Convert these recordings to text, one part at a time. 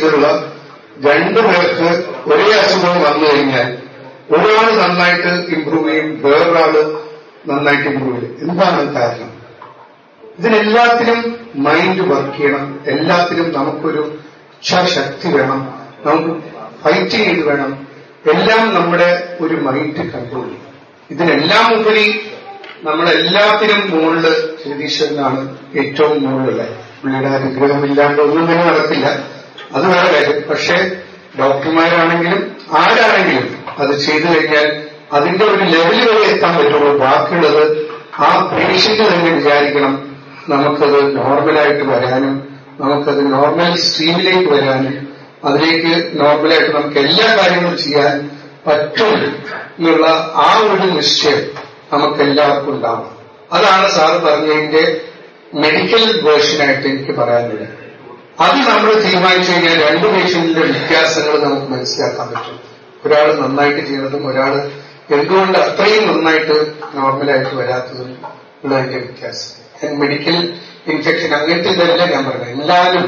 വയസ്സുള്ള രണ്ടു പേർക്ക് ഒരേ അസുഖം വന്നു കഴിഞ്ഞാൽ ഒരാൾ നന്നായിട്ട് ഇമ്പ്രൂവ് ചെയ്യും വേറൊരാള് നന്നായിട്ട് ഇമ്പ്രൂവ് ചെയ്യും എന്താണ് കാരണം ഇതിനെല്ലാത്തിനും മൈൻഡ് വർക്ക് ചെയ്യണം എല്ലാത്തിനും നമുക്കൊരു ഇച്ഛാശക്തി വേണം നമുക്ക് ഫൈറ്റ് ചെയ്ത് വേണം എല്ലാം നമ്മുടെ ഒരു മൈൻഡ് കൺട്രോൾ ചെയ്യും ഇതിനെല്ലാം ഉപരി നമ്മളെല്ലാത്തിനും മുകളില് ജഗദീശ്വരനാണ് ഏറ്റവും മുകളിലുള്ളത് പുള്ളിയുടെ അനുഗ്രഹമില്ലാണ്ട് ഒന്നും തന്നെ നടക്കില്ല അത് വേറെ കാര്യം പക്ഷേ ഡോക്ടർമാരാണെങ്കിലും ആരാണെങ്കിലും അത് ചെയ്തു കഴിഞ്ഞാൽ അതിന്റെ ഒരു ലെവൽ വരെ എത്താൻ പറ്റുള്ളൂ ബാക്കിയുള്ളത് ആ പേഷ്യന്റ് തന്നെ വിചാരിക്കണം നമുക്കത് നോർമലായിട്ട് വരാനും നമുക്കത് നോർമൽ സ്ട്രീമിലേക്ക് വരാനും അതിലേക്ക് നോർമലായിട്ട് നമുക്ക് എല്ലാ കാര്യങ്ങളും ചെയ്യാൻ പറ്റും എന്നുള്ള ആ ഒരു നിശ്ചയം നമുക്ക് എല്ലാവർക്കും ഉണ്ടാവണം അതാണ് സാറ് പറഞ്ഞതിന്റെ മെഡിക്കൽ വേർഷനായിട്ട് എനിക്ക് പറയാനുള്ളത് അത് നമ്മൾ തീരുമാനിച്ചു കഴിഞ്ഞാൽ രണ്ട് പേഷ്യന്റിന്റെ വ്യത്യാസങ്ങൾ നമുക്ക് മനസ്സിലാക്കാൻ പറ്റും ഒരാൾ നന്നായിട്ട് ചെയ്യണതും ഒരാൾ എന്തുകൊണ്ട് അത്രയും നന്നായിട്ട് നോർമലായിട്ട് വരാത്തതും ഉള്ളതിന്റെ വ്യത്യാസം മെഡിക്കൽ ഇൻഫെക്ഷൻ അങ്ങനത്തെ ഇതല്ല ഞാൻ പറഞ്ഞത് എല്ലാവരും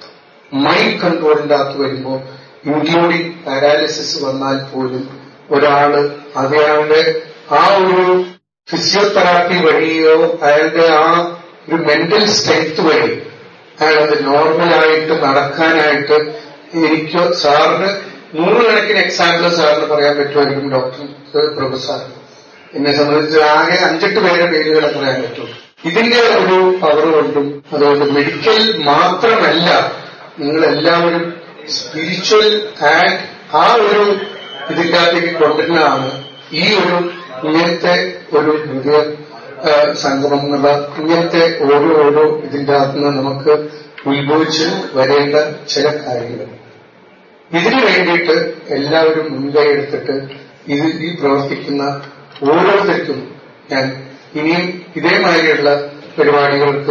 മൈൻഡ് കൺട്രോളിന്റെ അകത്ത് വരുമ്പോൾ ഇൻക്ലൂഡിങ് പാരാലിസിസ് വന്നാൽ പോലും ഒരാള് അയാളുടെ ആ ഒരു ഫിസിയോതെറാപ്പി വഴിയോ അയാളുടെ ആ ഒരു മെന്റൽ സ്ട്രെങ്ത് വഴി അയാളത് നോർമലായിട്ട് നടക്കാനായിട്ട് എനിക്ക് സാറിന് നൂറുകണക്കിന് എക്സാമ്പിൾ സാറിന് പറയാൻ പറ്റുമായിരിക്കും ഡോക്ടർ പ്രൊഫസർ എന്നെ സംബന്ധിച്ച് ആകെ അഞ്ചെട്ട് പേരുടെ പേരുകളെ പറയാൻ പറ്റും ഇതിന്റെ ഒരു പവർ കൊണ്ടും അതുകൊണ്ട് മെഡിക്കൽ മാത്രമല്ല നിങ്ങൾ എല്ലാവരും സ്പിരിച്വൽ ആൻഡ് ആ ഒരു ഇതിന്റെ അകത്തേക്ക് കൊണ്ടുവരുന്നതാണ് ഈ ഒരു ഇങ്ങനത്തെ ഒരു ഹൃദയ സംഗമം എന്നുള്ള ഇങ്ങനത്തെ ഓരോ ഓരോ ഇതിന്റെ അകത്തുനിന്ന് നമുക്ക് ഉത്ഭവിച്ച് വരേണ്ട ചില കാര്യങ്ങൾ ഇതിനു വേണ്ടിയിട്ട് എല്ലാവരും മുൻകൈ എടുത്തിട്ട് ഇത് ഈ പ്രവർത്തിക്കുന്ന ഓരോരുത്തർക്കും ഞാൻ ഇനിയും ഇതേമാതിരിയുള്ള പരിപാടികൾക്ക്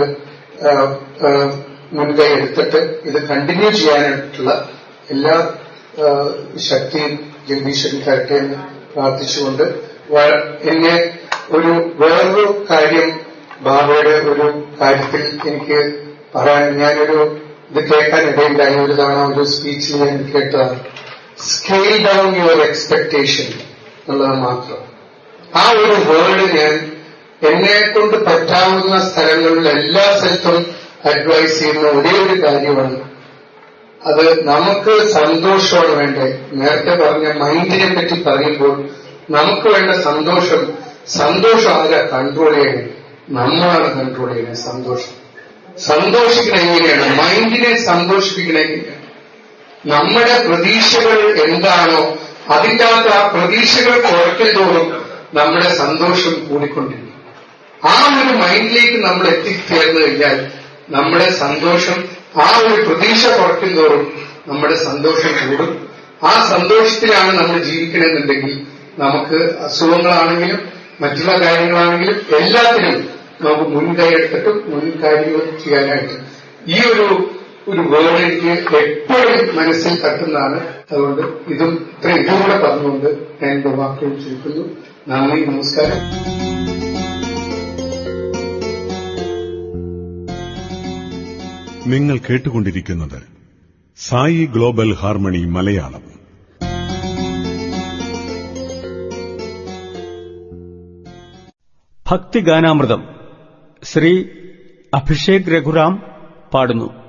മുൻകൈ എടുത്തിട്ട് ഇത് കണ്ടിന്യൂ ചെയ്യാനായിട്ടുള്ള എല്ലാ ശക്തിയും ജഗദീശ്വരൻ തരട്ടെ എന്ന് പ്രാർത്ഥിച്ചുകൊണ്ട് എന്നെ ഒരു വേറൊരു കാര്യം ബാബയുടെ ഒരു കാര്യത്തിൽ എനിക്ക് പറയാൻ ഞാനൊരു ഇത് കേൾക്കാൻ ഇടയില്ലായി ഒരു തവണ ഒരു സ്പീച്ചിൽ ഞാൻ കേട്ടതാണ് സ്കെയിൽ ഡൗൺ യുവർ എക്സ്പെക്ടേഷൻ എന്നുള്ളത് മാത്രം ആ ഒരു വേർഡ് ഞാൻ എന്നെ കൊണ്ട് പറ്റാവുന്ന സ്ഥലങ്ങളിൽ എല്ലാ സ്ഥലത്തും അഡ്വൈസ് ചെയ്യുന്ന ഒരേ ഒരു കാര്യമാണ് അത് നമുക്ക് സന്തോഷമാണ് വേണ്ടത് നേരത്തെ പറഞ്ഞ മൈൻഡിനെ പറ്റി പറയുമ്പോൾ നമുക്ക് വേണ്ട സന്തോഷം സന്തോഷം ആരാ കൺട്രോൾ ചെയ്യണേ നമ്മളാണ് കൺട്രോൾ ചെയ്യുന്നത് സന്തോഷം സന്തോഷിക്കണ എങ്ങനെയാണ് മൈൻഡിനെ സന്തോഷിപ്പിക്കണ എങ്ങനെയാണ് നമ്മുടെ പ്രതീക്ഷകൾ എന്താണോ അതിൻ്റെ അകത്ത് ആ പ്രതീക്ഷകൾ കുറയ്ക്കൽ തോറും നമ്മുടെ സന്തോഷം കൂടിക്കൊണ്ടിരിക്കും ആ ഒരു മൈൻഡിലേക്ക് നമ്മൾ എത്തിച്ചേർന്നു കഴിഞ്ഞാൽ നമ്മുടെ സന്തോഷം ആ ഒരു പ്രതീക്ഷ കുറയ്ക്കും തോറും നമ്മുടെ സന്തോഷം കൂടും ആ സന്തോഷത്തിലാണ് നമ്മൾ ജീവിക്കണമെന്നുണ്ടെങ്കിൽ നമുക്ക് അസുഖങ്ങളാണെങ്കിലും മറ്റുള്ള കാര്യങ്ങളാണെങ്കിലും എല്ലാത്തിനും നമുക്ക് മുൻകൈ എടുത്തിട്ട് മുൻകാര്യങ്ങൾ ചെയ്യാനായിട്ട് ഈ ഒരു ഒരു വേർഡ് എനിക്ക് എപ്പോഴും മനസ്സിൽ തട്ടുന്നതാണ് അതുകൊണ്ട് ഇതും ഇത്ര ഇതും കൂടെ പറഞ്ഞുകൊണ്ട് ഞാൻ എന്റെ വാക്കുകൾ ചുരുക്കുന്നു നന്ദി നമസ്കാരം നിങ്ങൾ കേട്ടുകൊണ്ടിരിക്കുന്നത് സായി ഗ്ലോബൽ ഹാർമണി മലയാളം ഭക്തിഗാനാമൃതം ശ്രീ അഭിഷേക് രഘുറാം പാടുന്നു